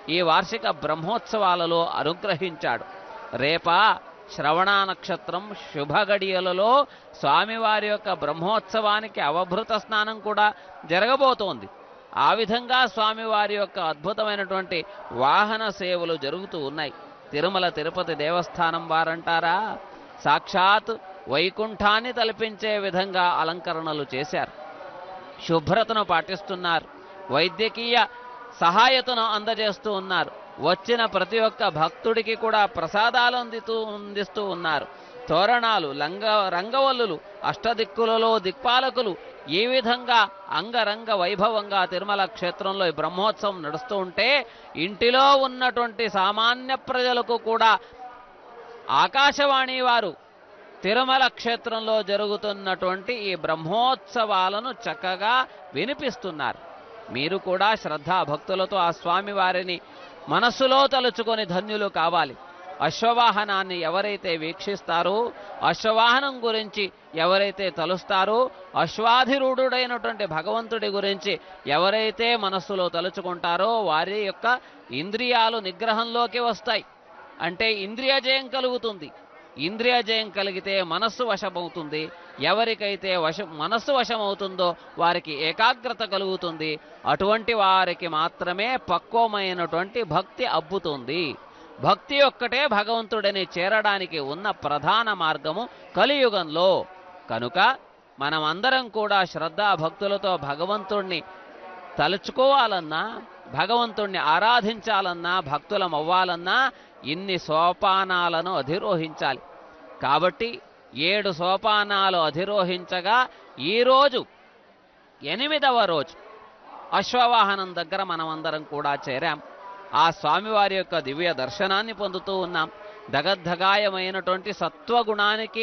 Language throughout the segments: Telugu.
ఈ వార్షిక బ్రహ్మోత్సవాలలో అనుగ్రహించాడు రేపా శ్రవణ నక్షత్రం శుభగడియలలో స్వామివారి యొక్క బ్రహ్మోత్సవానికి అవభృత స్నానం కూడా జరగబోతోంది ఆ విధంగా స్వామివారి యొక్క అద్భుతమైనటువంటి వాహన సేవలు జరుగుతూ ఉన్నాయి తిరుమల తిరుపతి దేవస్థానం వారంటారా సాక్షాత్ వైకుంఠాన్ని తలపించే విధంగా అలంకరణలు చేశారు శుభ్రతను పాటిస్తున్నారు వైద్యకీయ సహాయతను అందజేస్తూ ఉన్నారు వచ్చిన ప్రతి ఒక్క భక్తుడికి కూడా ప్రసాదాలు అందితూ అందిస్తూ ఉన్నారు తోరణాలు లంగ రంగవల్లులు అష్టదిక్కులలో దిక్పాలకులు ఈ విధంగా అంగరంగ వైభవంగా తిరుమల క్షేత్రంలో ఈ బ్రహ్మోత్సవం నడుస్తూ ఉంటే ఇంటిలో ఉన్నటువంటి సామాన్య ప్రజలకు కూడా ఆకాశవాణి వారు తిరుమల క్షేత్రంలో జరుగుతున్నటువంటి ఈ బ్రహ్మోత్సవాలను చక్కగా వినిపిస్తున్నారు మీరు కూడా శ్రద్ధా భక్తులతో ఆ స్వామి వారిని మనస్సులో తలుచుకొని ధన్యులు కావాలి అశ్వవాహనాన్ని ఎవరైతే వీక్షిస్తారో అశ్వవాహనం గురించి ఎవరైతే తలుస్తారో అశ్వాధిరూఢుడైనటువంటి భగవంతుడి గురించి ఎవరైతే మనస్సులో తలుచుకుంటారో వారి యొక్క ఇంద్రియాలు నిగ్రహంలోకి వస్తాయి అంటే ఇంద్రియ జయం కలుగుతుంది ఇంద్రియ జయం కలిగితే మనస్సు వశమవుతుంది ఎవరికైతే వశ మనస్సు వశమవుతుందో వారికి ఏకాగ్రత కలుగుతుంది అటువంటి వారికి మాత్రమే పక్వమైనటువంటి భక్తి అబ్బుతుంది భక్తి ఒక్కటే భగవంతుడిని చేరడానికి ఉన్న ప్రధాన మార్గము కలియుగంలో కనుక మనమందరం కూడా శ్రద్ధా భక్తులతో భగవంతుణ్ణి తలుచుకోవాలన్నా భగవంతుణ్ణి ఆరాధించాలన్నా భక్తులం అవ్వాలన్నా ఇన్ని సోపానాలను అధిరోహించాలి కాబట్టి ఏడు సోపానాలు అధిరోహించగా ఈరోజు ఎనిమిదవ రోజు అశ్వవాహనం దగ్గర మనమందరం కూడా చేరాం ఆ స్వామివారి యొక్క దివ్య దర్శనాన్ని పొందుతూ ఉన్నాం దగద్ధగాయమైనటువంటి సత్వగుణానికి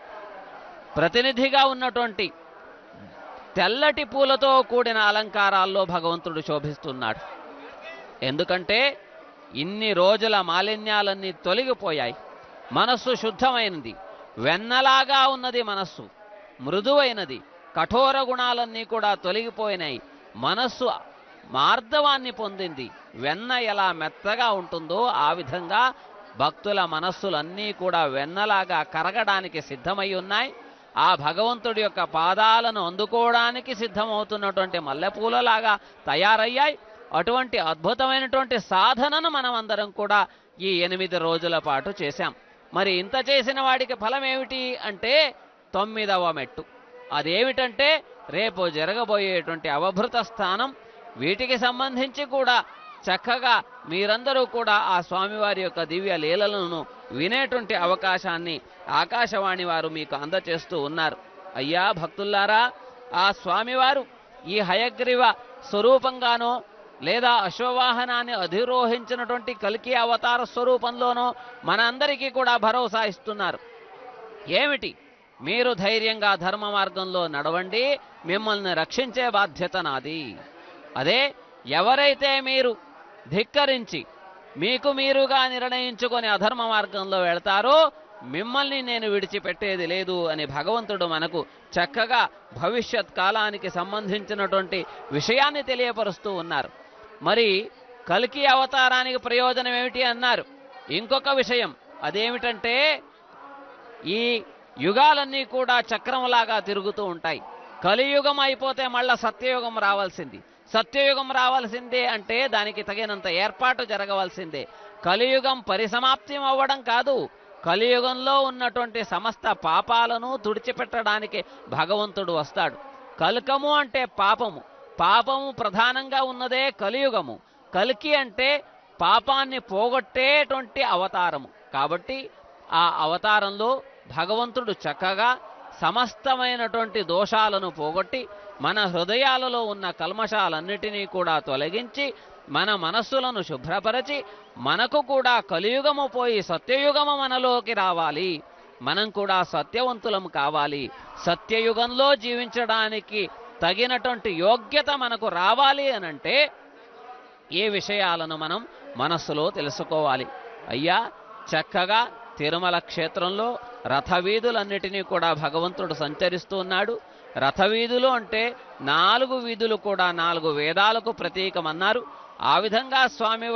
ప్రతినిధిగా ఉన్నటువంటి తెల్లటి పూలతో కూడిన అలంకారాల్లో భగవంతుడు శోభిస్తున్నాడు ఎందుకంటే ఇన్ని రోజుల మాలిన్యాలన్నీ తొలగిపోయాయి మనస్సు శుద్ధమైనది వెన్నలాగా ఉన్నది మనస్సు మృదువైనది కఠోర గుణాలన్నీ కూడా తొలగిపోయినాయి మనస్సు మార్ధవాన్ని పొందింది వెన్న ఎలా మెత్తగా ఉంటుందో ఆ విధంగా భక్తుల మనస్సులన్నీ కూడా వెన్నలాగా కరగడానికి సిద్ధమై ఉన్నాయి ఆ భగవంతుడి యొక్క పాదాలను అందుకోవడానికి సిద్ధమవుతున్నటువంటి మల్లెపూలలాగా తయారయ్యాయి అటువంటి అద్భుతమైనటువంటి సాధనను మనం అందరం కూడా ఈ ఎనిమిది రోజుల పాటు చేశాం మరి ఇంత చేసిన వాడికి ఫలం ఏమిటి అంటే తొమ్మిదవ మెట్టు అదేమిటంటే రేపు జరగబోయేటువంటి అవభృత స్థానం వీటికి సంబంధించి కూడా చక్కగా మీరందరూ కూడా ఆ స్వామివారి యొక్క దివ్య లీలలను వినేటువంటి అవకాశాన్ని ఆకాశవాణి వారు మీకు అందచేస్తూ ఉన్నారు అయ్యా భక్తుల్లారా ఆ స్వామివారు ఈ హయగ్రీవ స్వరూపంగానో లేదా అశ్వవాహనాన్ని అధిరోహించినటువంటి కల్కి అవతార స్వరూపంలోనో మనందరికీ కూడా భరోసా ఇస్తున్నారు ఏమిటి మీరు ధైర్యంగా ధర్మ మార్గంలో నడవండి మిమ్మల్ని రక్షించే బాధ్యత నాది అదే ఎవరైతే మీరు ధిక్కరించి మీకు మీరుగా నిర్ణయించుకొని అధర్మ మార్గంలో వెళ్తారో మిమ్మల్ని నేను విడిచిపెట్టేది లేదు అని భగవంతుడు మనకు చక్కగా భవిష్యత్ కాలానికి సంబంధించినటువంటి విషయాన్ని తెలియపరుస్తూ ఉన్నారు మరి కల్కి అవతారానికి ప్రయోజనం ఏమిటి అన్నారు ఇంకొక విషయం అదేమిటంటే ఈ యుగాలన్నీ కూడా చక్రంలాగా తిరుగుతూ ఉంటాయి కలియుగం అయిపోతే మళ్ళా సత్యయుగం రావాల్సింది సత్యయుగం రావాల్సిందే అంటే దానికి తగినంత ఏర్పాటు జరగవలసిందే కలియుగం పరిసమాప్తి అవ్వడం కాదు కలియుగంలో ఉన్నటువంటి సమస్త పాపాలను తుడిచిపెట్టడానికి భగవంతుడు వస్తాడు కల్కము అంటే పాపము పాపము ప్రధానంగా ఉన్నదే కలియుగము కలికి అంటే పాపాన్ని పోగొట్టేటువంటి అవతారము కాబట్టి ఆ అవతారంలో భగవంతుడు చక్కగా సమస్తమైనటువంటి దోషాలను పోగొట్టి మన హృదయాలలో ఉన్న కల్మషాలన్నిటినీ కూడా తొలగించి మన మనస్సులను శుభ్రపరచి మనకు కూడా కలియుగము పోయి సత్యయుగము మనలోకి రావాలి మనం కూడా సత్యవంతులం కావాలి సత్యయుగంలో జీవించడానికి తగినటువంటి యోగ్యత మనకు రావాలి అనంటే ఏ విషయాలను మనం మనస్సులో తెలుసుకోవాలి అయ్యా చక్కగా తిరుమల క్షేత్రంలో రథవీధులన్నిటినీ కూడా భగవంతుడు సంచరిస్తూ ఉన్నాడు రథవీధులు అంటే నాలుగు వీధులు కూడా నాలుగు వేదాలకు ప్రతీకమన్నారు ఆ విధంగా స్వామి